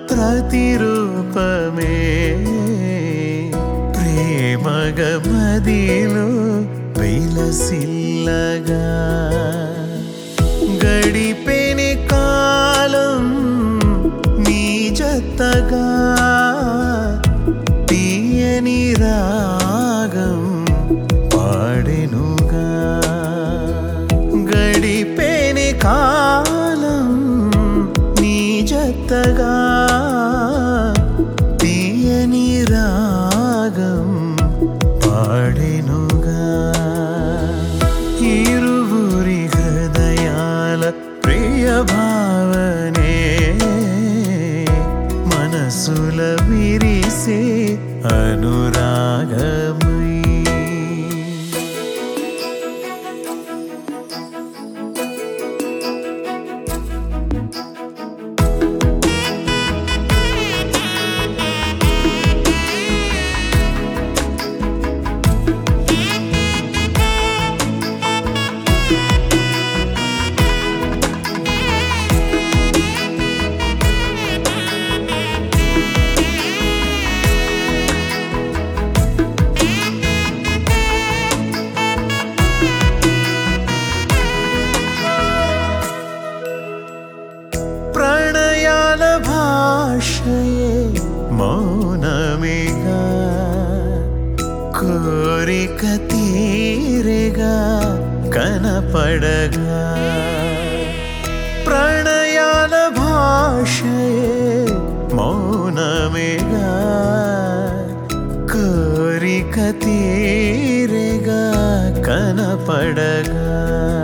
ప్రతిరూపమే ప్రేమగమదిలో విలసిల్లగా గడిపెని కాలం నీ జతగా తీయని రాగం పాడెనుగా గడిపెని కాలం నీ జతగా తీయని రాగం పాడెనుగా ఇరువురి హృదయాల ప్రియ భావనే మనసుల విరిసే అనురాగమై ప్రణయాల భాషయే మౌనమేగా కోరిక తీరేగా కనపడగా ప్రణయాల భాషయే మౌనమేగా కోరిక తీరేగా కనపడగా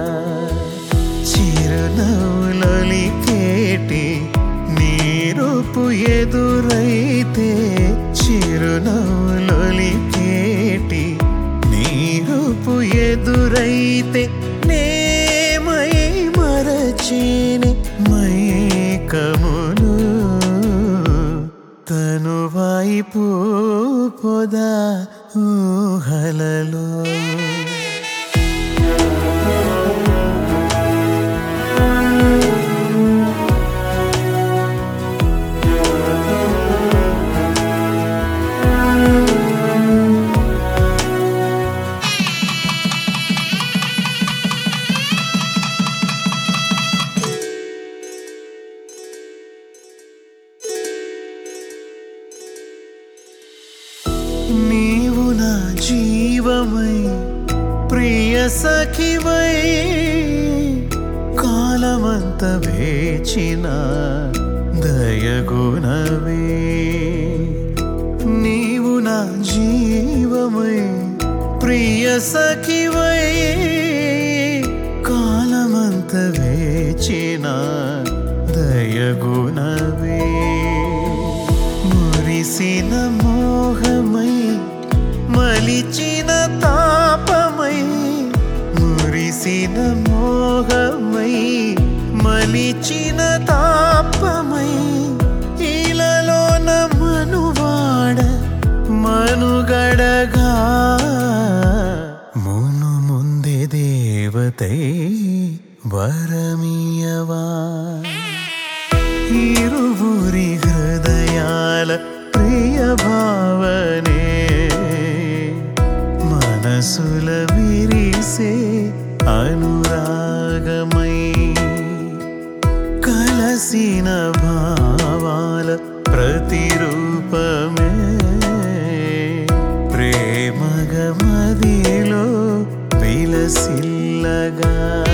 చిరునవ్వులొలికేటి నీరుపు ఎదురైతే చిరునవ్వులొలికేటి నీరుపు ఎదురైతే నేమై మరచిని మైకమును తను వైపు పొదా ఊహలలో నీవు నా జీవమై ప్రియ సఖివై కాలమంత వేచిన దయగుణవే నీవు నా జీవమై ప్రియ సఖివై కాలమంత వేచిన దయగుణవే మురిసిన మోహమై మలిచిన తాపమై మురిసిన మోహమై మలిచిన తాపమై ఇలలోన మనువాడ మనుగడగా మును ముందే దేవతై వరమియవా ఇరువురి హృదయాల ప్రియ భావనే మనసుల విరిసే అనురాగమై కలసిన భావాల ప్రతిరూపమే ప్రేమగమదిలో విలసిల్లగా